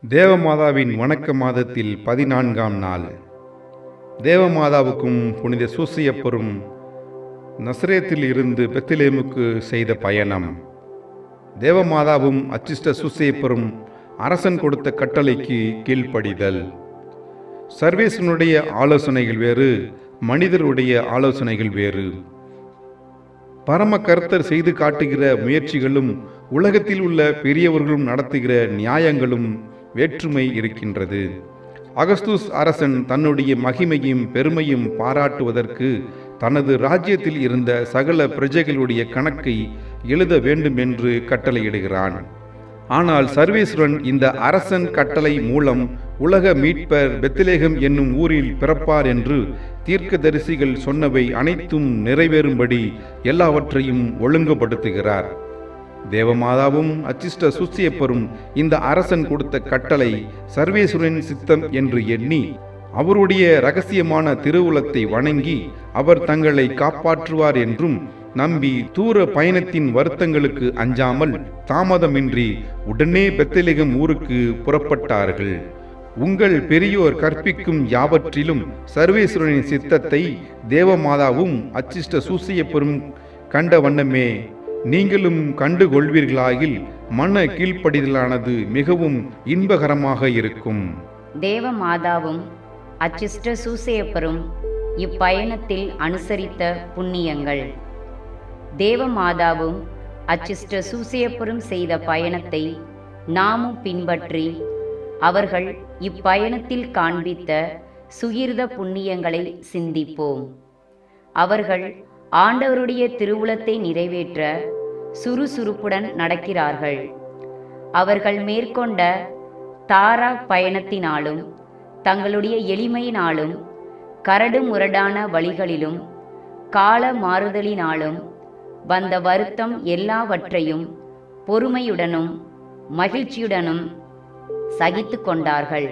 தேவமாதாவின் வணக்க மாதத்தில் பதினான்காம் நாள் தேவமாதாவுக்கும் புனித சூசியப்பரும் நசரேத்தில் இருந்து பெத்திலேமுக்கு செய்த பயணம் தேவமாதாவும் அச்சிஷ்ட சூசியப்பரும் அரசன் கொடுத்த கட்டளைக்கு கீழ்ப்படிதல் சர்வேசனுடைய ஆலோசனைகள் வேறு மனிதருடைய ஆலோசனைகள் வேறு பரம கர்த்தர் செய்து காட்டுகிற முயற்சிகளும் உலகத்தில் உள்ள பெரியவர்களும் நடத்துகிற நியாயங்களும் வேற்றுமை இருக்கின்றது அகஸ்துஸ் அரசன் தன்னுடைய மகிமையும் பெருமையும் பாராட்டுவதற்கு தனது ராஜ்யத்தில் இருந்த சகல பிரஜைகளுடைய கணக்கை எழுத வேண்டும் என்று கட்டளையிடுகிறான் ஆனால் சர்வேஸ்வரன் இந்த அரசன் கட்டளை மூலம் உலக மீட்பர் பெத்திலேகம் என்னும் ஊரில் பிறப்பார் என்று தீர்க்கதரிசிகள் சொன்னவை அனைத்தும் நிறைவேறும்படி எல்லாவற்றையும் ஒழுங்குபடுத்துகிறார் தேவமாதாவும் அச்சிஷ்ட சுசியப்பரும் இந்த அரசன் கொடுத்த கட்டளை சர்வேஸ்வரன் சித்தம் என்று எண்ணி அவருடைய ரகசியமான திருவுலத்தை வணங்கி அவர் தங்களை காப்பாற்றுவார் என்றும் நம்பி தூர பயணத்தின் வருத்தங்களுக்கு அஞ்சாமல் தாமதமின்றி உடனே பெத்தலிகம் ஊருக்கு புறப்பட்டார்கள் உங்கள் பெரியோர் கற்பிக்கும் யாவற்றிலும் சர்வேஸ்வரனின் சித்தத்தை தேவமாதாவும் அச்சிஷ்ட சூசியப்பெரும் கண்ட வண்ணமே நீங்களும் கண்டு கொள்வீர்களாகில் மன கீழ்ப்படிதலானது மிகவும் இன்பகரமாக இருக்கும் தேவ மாதாவும் அச்சிஷ்ட சூசையப்பரும் இப்பயணத்தில் அனுசரித்த புண்ணியங்கள் தேவ மாதாவும் அச்சிஷ்ட சூசையப்பரும் செய்த பயணத்தை நாமும் பின்பற்றி அவர்கள் இப்பயணத்தில் காண்பித்த சுகிர்த புண்ணியங்களை சிந்திப்போம் அவர்கள் ஆண்டவருடைய திருவுளத்தை நிறைவேற்ற சுறுசுறுப்புடன் நடக்கிறார்கள் அவர்கள் மேற்கொண்ட தாரா பயணத்தினாலும் தங்களுடைய எளிமையினாலும் கரடு முரடான வழிகளிலும் கால மாறுதலினாலும் வந்த வருத்தம் எல்லாவற்றையும் பொறுமையுடனும் மகிழ்ச்சியுடனும் சகித்து கொண்டார்கள்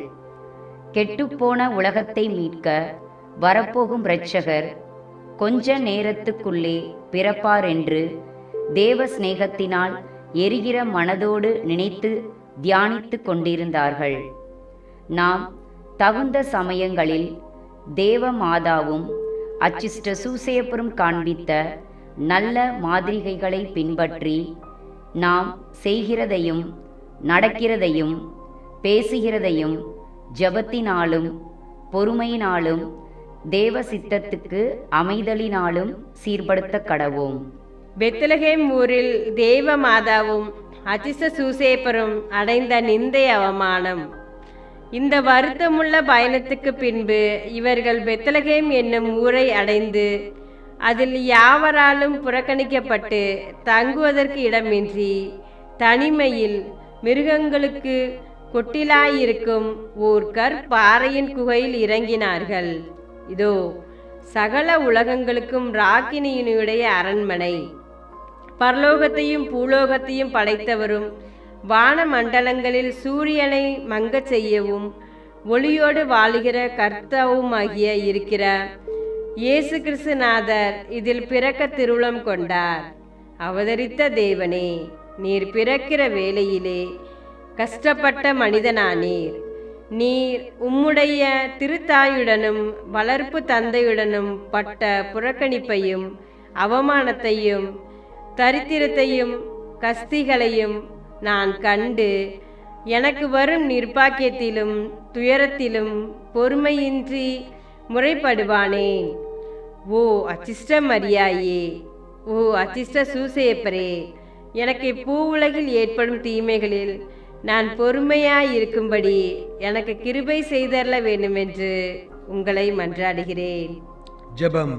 கெட்டுப்போன உலகத்தை மீட்க வரப்போகும் இரட்சகர் கொஞ்ச நேரத்துக்குள்ளே பிறப்பார் என்று தேவ சிநேகத்தினால் எரிகிற மனதோடு நினைத்து தியானித்து கொண்டிருந்தார்கள் நாம் தகுந்த சமயங்களில் தேவ மாதாவும் அச்சிஷ்ட சூசையப்பரும் காண்பித்த நல்ல மாதிரிகைகளை பின்பற்றி நாம் செய்கிறதையும் நடக்கிறதையும் பேசுகிறதையும் ஜபத்தினாலும் பொறுமையினாலும் தேவ சித்தத்துக்கு அமைதலினாலும் சீர்படுத்த கடவோம் பெத்லகேம் ஊரில் தேவ மாதாவும் அச்சிச சூசேப்பரும் அடைந்த நிந்தை அவமானம் இந்த வருத்தமுள்ள பயணத்துக்கு பின்பு இவர்கள் பெத்லகேம் என்னும் ஊரை அடைந்து அதில் யாவராலும் புறக்கணிக்கப்பட்டு தங்குவதற்கு இடமின்றி தனிமையில் மிருகங்களுக்கு கொட்டிலாயிருக்கும் ஓர் கற்பாறையின் குகையில் இறங்கினார்கள் இதோ சகல உலகங்களுக்கும் ராக்கினியினுடைய அரண்மனை பரலோகத்தையும் பூலோகத்தையும் படைத்தவரும் வான மண்டலங்களில் சூரியனை மங்கச் செய்யவும் ஒளியோடு வாழுகிற கர்த்தாவுமாகிய இருக்கிற இயேசு கிறிஸ்துநாதர் இதில் பிறக்க திருவுளம் கொண்டார் அவதரித்த தேவனே நீர் பிறக்கிற வேளையிலே கஷ்டப்பட்ட மனிதனானீர் நீர் உம்முடைய திருத்தாயுடனும் வளர்ப்பு தந்தையுடனும் பட்ட புறக்கணிப்பையும் அவமானத்தையும் தரித்திரத்தையும் கஸ்திகளையும் நான் கண்டு எனக்கு வரும் நிர்பாக்கியத்திலும் துயரத்திலும் பொறுமையின்றி முறைப்படுவானேன் ஓ அச்சிஷ்ட மரியாயே ஓ அச்சிஷ்ட சூசேப்பரே எனக்கு பூவுலகில் ஏற்படும் தீமைகளில் நான் பொறுமையாயிருக்கும்படி எனக்கு கிருபை செய்தரல வேண்டுமென்று உங்களை மன்றாடுகிறேன் ஜெபம்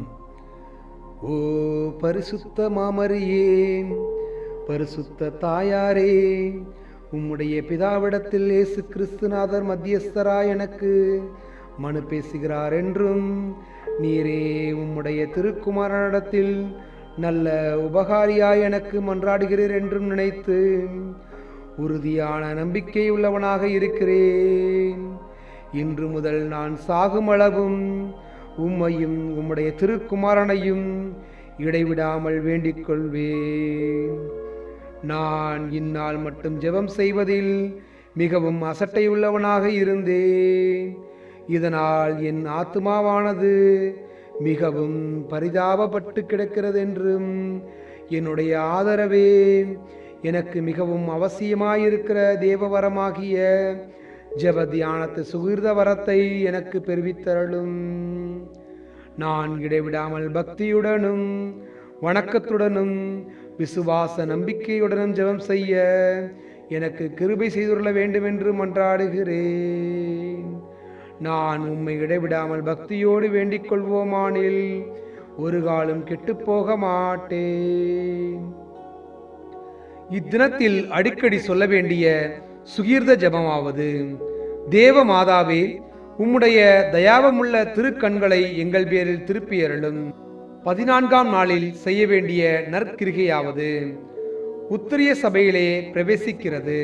ஓ பரிசுத்த மாமரியே பரிசுத்த தாயாரே உம்முடைய பிதாவிடத்தில் இயேசு கிறிஸ்துநாதர் மத்தியஸ்தராய் எனக்கு மனு பேசுகிறார் என்றும் நீரே உம்முடைய திருக்குமாரனிடத்தில் நல்ல உபகாரியாய் எனக்கு மன்றாடுகிறீர் என்றும் நினைத்து உறுதியான நம்பிக்கை உள்ளவனாக இருக்கிறேன் இன்று முதல் நான் சாகுமளவும் உம்மையும் உம்முடைய திருக்குமாரனையும் இடைவிடாமல் வேண்டிக் கொள்வேன் நான் இந்நாள் மட்டும் ஜெபம் செய்வதில் மிகவும் அசட்டையுள்ளவனாக இருந்தேன் இதனால் என் ஆத்துமாவானது மிகவும் பரிதாபப்பட்டு கிடக்கிறது என்றும் என்னுடைய ஆதரவே எனக்கு மிகவும் அவசியமாயிருக்கிற தேவவரமாகிய ஜெப தியானத்து சுகிர்த வரத்தை எனக்கு பெருவித்தருளும் நான் இடைவிடாமல் பக்தியுடனும் வணக்கத்துடனும் விசுவாச நம்பிக்கையுடனும் ஜெபம் செய்ய எனக்கு கிருபை செய்துள்ள வேண்டும் என்று மன்றாடுகிறேன் நான் உம்மை இடைவிடாமல் பக்தியோடு வேண்டிக் கொள்வோமானில் ஒரு காலம் கெட்டுப்போக மாட்டேன் இத்தினத்தில் அடிக்கடி சொல்ல வேண்டிய சுகீர்த ஜபமாவது தேவ மாதாவே உம்முடைய தயாவமுள்ள திருக்கண்களை எங்கள் பேரில் திருப்பியருளும் பதினான்காம் நாளில் செய்ய வேண்டிய நற்கிரிகையாவது உத்தரிய சபையிலே பிரவேசிக்கிறது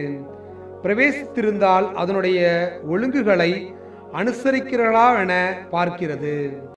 பிரவேசித்திருந்தால் அதனுடைய ஒழுங்குகளை அனுசரிக்கிறளா என பார்க்கிறது